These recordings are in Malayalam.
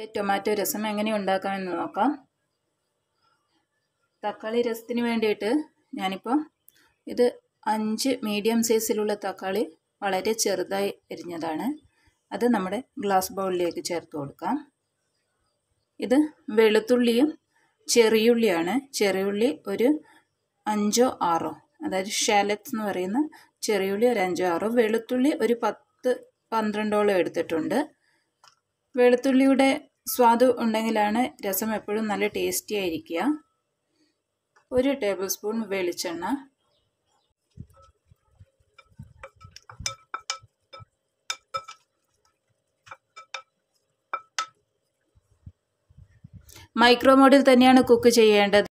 ടൊമാറ്റോ രസം എങ്ങനെ ഉണ്ടാക്കാമെന്ന് നോക്കാം തക്കാളി രസത്തിന് വേണ്ടിയിട്ട് ഞാനിപ്പോൾ ഇത് അഞ്ച് മീഡിയം സൈസിലുള്ള തക്കാളി വളരെ ചെറുതായി എരിഞ്ഞതാണ് അത് നമ്മുടെ ഗ്ലാസ് ബൗളിലേക്ക് ചേർത്ത് കൊടുക്കാം ഇത് വെളുത്തുള്ളിയും ചെറിയുള്ളിയാണ് ചെറിയുള്ളി ഒരു അഞ്ചോ ആറോ അതായത് ഷാലറ്റ്സ് എന്ന് പറയുന്ന ചെറിയുള്ളി ഒരു അഞ്ചോ ആറോ വെളുത്തുള്ളി ഒരു പത്ത് പന്ത്രണ്ടോളം എടുത്തിട്ടുണ്ട് വെളുത്തുള്ളിയുടെ സ്വാദ് ഉണ്ടെങ്കിലാണ് രസം എപ്പോഴും നല്ല ടേസ്റ്റി ആയിരിക്കുക ഒരു ടേബിൾ സ്പൂൺ വെളിച്ചെണ്ണ മൈക്രോ മോഡിൽ തന്നെയാണ് കുക്ക് ചെയ്യേണ്ടത്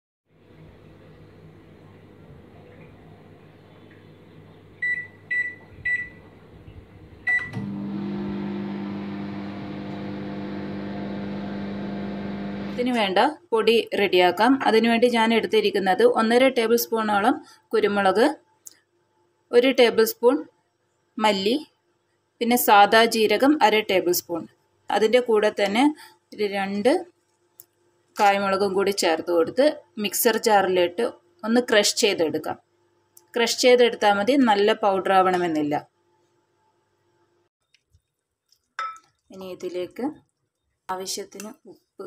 ഇതിന് വേണ്ട പൊടി റെഡിയാക്കാം അതിനുവേണ്ടി ഞാൻ എടുത്തിരിക്കുന്നത് ഒന്നര ടേബിൾ സ്പൂണോളം കുരുമുളക് ഒരു ടേബിൾ സ്പൂൺ മല്ലി പിന്നെ സാദാ ജീരകം അര ടേബിൾ സ്പൂൺ അതിൻ്റെ കൂടെ തന്നെ ഒരു രണ്ട് കായ്മുളകും കൂടി ചേർത്ത് കൊടുത്ത് മിക്സർ ജാറിലിട്ട് ഒന്ന് ക്രഷ് ചെയ്തെടുക്കാം ക്രഷ് ചെയ്തെടുത്താൽ മതി നല്ല പൗഡർ ആവണമെന്നില്ല ഇനി ഇതിലേക്ക് ആവശ്യത്തിന് ഉപ്പ്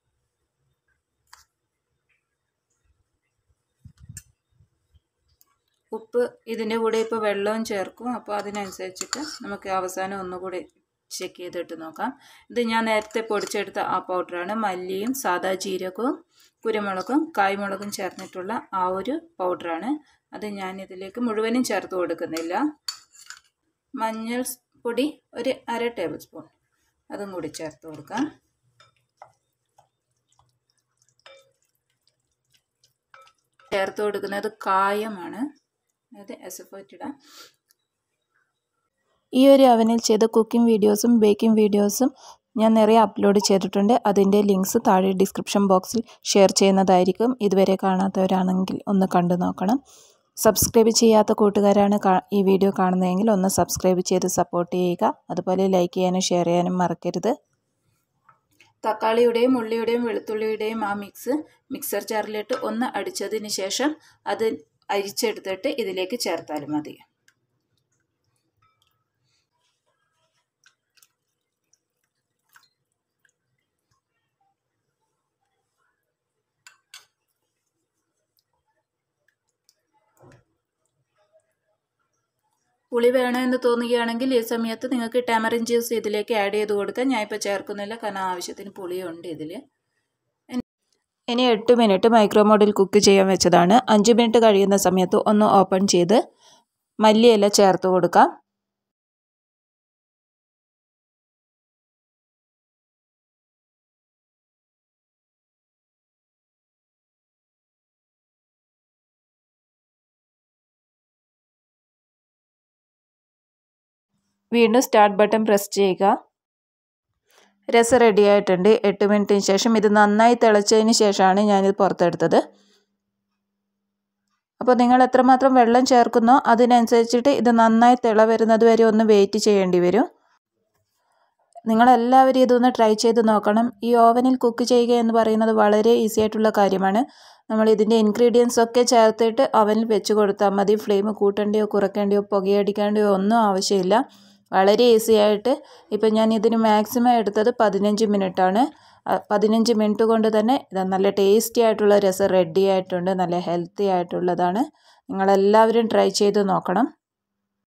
ഉപ്പ് ഇതിൻ്റെ കൂടെ ഇപ്പോൾ വെള്ളവും ചേർക്കും അപ്പോൾ അതിനനുസരിച്ചിട്ട് നമുക്ക് അവസാനം ഒന്നുകൂടി ചെക്ക് ചെയ്തിട്ട് നോക്കാം ഇത് ഞാൻ നേരത്തെ പൊടിച്ചെടുത്ത ആ പൗഡറാണ് മല്ലിയും സാദാ ജീരകവും കുരുമുളകും കായ്മുളകും ചേർന്നിട്ടുള്ള ആ ഒരു പൗഡറാണ് അത് ഞാൻ ഇതിലേക്ക് മുഴുവനും ചേർത്ത് കൊടുക്കുന്നില്ല മഞ്ഞൾ പൊടി ഒരു അര ടേബിൾ സ്പൂൺ അതും കൂടി ചേർത്ത് കൊടുക്കാം ചേർത്ത് കൊടുക്കുന്നത് കായമാണ് അതായത് എസഫോറ്റിടാം ഈ ഒരു അവനിൽ ചെയ്ത കുക്കിംഗ് വീഡിയോസും ബേക്കിംഗ് വീഡിയോസും ഞാൻ നിറയെ അപ്ലോഡ് ചെയ്തിട്ടുണ്ട് അതിൻ്റെ ലിങ്ക്സ് താഴെ ഡിസ്ക്രിപ്ഷൻ ബോക്സിൽ ഷെയർ ചെയ്യുന്നതായിരിക്കും ഇതുവരെ കാണാത്തവരാണെങ്കിൽ ഒന്ന് കണ്ടു നോക്കണം സബ്സ്ക്രൈബ് ചെയ്യാത്ത കൂട്ടുകാരാണ് ഈ വീഡിയോ കാണുന്നതെങ്കിൽ ഒന്ന് സബ്സ്ക്രൈബ് ചെയ്ത് സപ്പോർട്ട് ചെയ്യുക അതുപോലെ ലൈക്ക് ചെയ്യാനും ഷെയർ ചെയ്യാനും മറക്കരുത് തക്കാളിയുടെയും ഉള്ളിയുടെയും വെളുത്തുള്ളിയുടെയും ആ മിക്സ് മിക്സർ ജാറിലിട്ട് ഒന്ന് അടിച്ചതിന് ശേഷം അത് അരിച്ചെടുത്തിട്ട് ഇതിലേക്ക് ചേർത്താലും മതി പുളി വേണമെന്ന് തോന്നുകയാണെങ്കിൽ ഈ സമയത്ത് നിങ്ങൾക്ക് ടാമറിൻ ജ്യൂസ് ഇതിലേക്ക് ആഡ് ചെയ്ത് കൊടുക്കാം ഞാൻ ഇപ്പോൾ ചേർക്കുന്നില്ല കാരണം ആവശ്യത്തിന് പുളിയുണ്ട് ഇതിൽ ഇനി എട്ട് മിനിറ്റ് മൈക്രോ മോഡിൽ കുക്ക് ചെയ്യാൻ വെച്ചതാണ് അഞ്ച് മിനിറ്റ് കഴിയുന്ന സമയത്ത് ഒന്ന് ഓപ്പൺ ചെയ്ത് മല്ലിയില ചേർത്ത് കൊടുക്കാം വീണ്ടും സ്റ്റാർട്ട് ബട്ടൺ പ്രസ് ചെയ്യുക രസം റെഡി ആയിട്ടുണ്ട് എട്ട് മിനിറ്റിന് ശേഷം ഇത് നന്നായി തിളച്ചതിന് ശേഷമാണ് ഞാനിത് പുറത്തെടുത്തത് അപ്പോൾ നിങ്ങൾ എത്രമാത്രം വെള്ളം ചേർക്കുന്നോ അതിനനുസരിച്ചിട്ട് ഇത് നന്നായി തിള വരുന്നത് വരെ ഒന്ന് വെയിറ്റ് ചെയ്യേണ്ടി വരും നിങ്ങളെല്ലാവരും ഇതൊന്ന് ട്രൈ ചെയ്ത് നോക്കണം ഈ ഓവനിൽ കുക്ക് ചെയ്യുക എന്ന് പറയുന്നത് വളരെ ഈസി ആയിട്ടുള്ള കാര്യമാണ് നമ്മൾ ഇതിൻ്റെ ഇൻഗ്രീഡിയൻസ് ഒക്കെ ചേർത്തിട്ട് അവനിൽ വെച്ച് കൊടുത്താൽ മതി ഫ്ലെയിം കൂട്ടേണ്ടിയോ കുറയ്ക്കേണ്ടിയോ പുകയടിക്കേണ്ടിയോ ഒന്നും ആവശ്യമില്ല വളരെ ഈസി ആയിട്ട് ഇപ്പം ഞാൻ ഇതിന് മാക്സിമം എടുത്തത് പതിനഞ്ച് മിനിറ്റാണ് പതിനഞ്ച് മിനിറ്റ് കൊണ്ട് തന്നെ ഇത് നല്ല ടേസ്റ്റി ആയിട്ടുള്ള രസം റെഡി ആയിട്ടുണ്ട് നല്ല ഹെൽത്തി ആയിട്ടുള്ളതാണ് നിങ്ങളെല്ലാവരും ട്രൈ ചെയ്ത് നോക്കണം